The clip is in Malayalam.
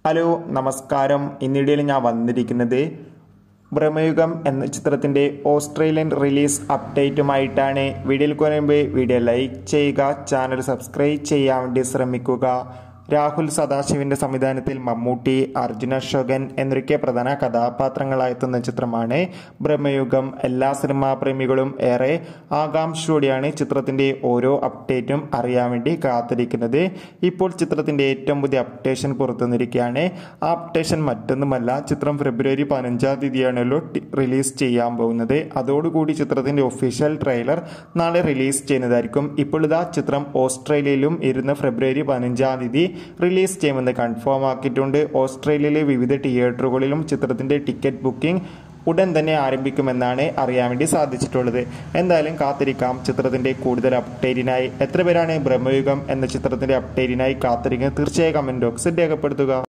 ഹലോ നമസ്കാരം ഇന്നിടയിൽ ഞാൻ വന്നിരിക്കുന്നത് ബ്രഹ്മയുഗം എന്ന ചിത്രത്തിൻ്റെ ഓസ്ട്രേലിയൻ റിലീസ് അപ്ഡേറ്റുമായിട്ടാണ് വീഡിയോയിൽ കുറയുമ്പോൾ വീഡിയോ ലൈക്ക് ചെയ്യുക ചാനൽ സബ്സ്ക്രൈബ് ചെയ്യാൻ വേണ്ടി ശ്രമിക്കുക രാഹുൽ സദാശിവന്റെ സംവിധാനത്തിൽ മമ്മൂട്ടി അർജുന അശോകൻ എന്നൊക്കെ പ്രധാന കഥാപാത്രങ്ങളായെത്തുന്ന ചിത്രമാണ് ബ്രഹ്മയുഗം എല്ലാ സിനിമാ പ്രേമികളും ഏറെ ആകാംക്ഷയോടെയാണ് ചിത്രത്തിന്റെ ഓരോ അപ്ഡേറ്റും അറിയാൻ വേണ്ടി കാത്തിരിക്കുന്നത് ഇപ്പോൾ ചിത്രത്തിന്റെ ഏറ്റവും പുതിയ അപ്ഡേഷൻ പുറത്തുവന്നിരിക്കുകയാണ് ആ അപ്ഡേഷൻ മറ്റൊന്നുമല്ല ചിത്രം ഫെബ്രുവരി പതിനഞ്ചാം തീയതിയാണല്ലോ ടി- റിലീസ് ചെയ്യാൻ പോകുന്നത് അതോടുകൂടി ചിത്രത്തിന്റെ ഒഫീഷ്യൽ ട്രെയിലർ നാളെ റിലീസ് ചെയ്യുന്നതായിരിക്കും ഇപ്പോൾ ഇതാ ചിത്രം ഓസ്ട്രേലിയയിലും ഇരുന്ന് ഫെബ്രുവരി പതിനഞ്ചാം തീയതി റിലീസ് ചെയ്യുമെന്ന് കൺഫേം ആക്കിയിട്ടുണ്ട് ഓസ്ട്രേലിയയിലെ വിവിധ തിയേറ്ററുകളിലും ചിത്രത്തിന്റെ ടിക്കറ്റ് ബുക്കിംഗ് ഉടൻ തന്നെ ആരംഭിക്കുമെന്നാണ് അറിയാൻ വേണ്ടി സാധിച്ചിട്ടുള്ളത് എന്തായാലും കാത്തിരിക്കാം ചിത്രത്തിന്റെ കൂടുതൽ അപ്ഡേറ്റിനായി എത്ര പേരാണ് ബ്രഹ്മയുഗം എന്ന ചിത്രത്തിന്റെ അപ്ഡേറ്റിനായി കാത്തിരിക്കുന്നത് തീർച്ചയായും കമന്റ് ബോക്സിൽ രേഖപ്പെടുത്തുക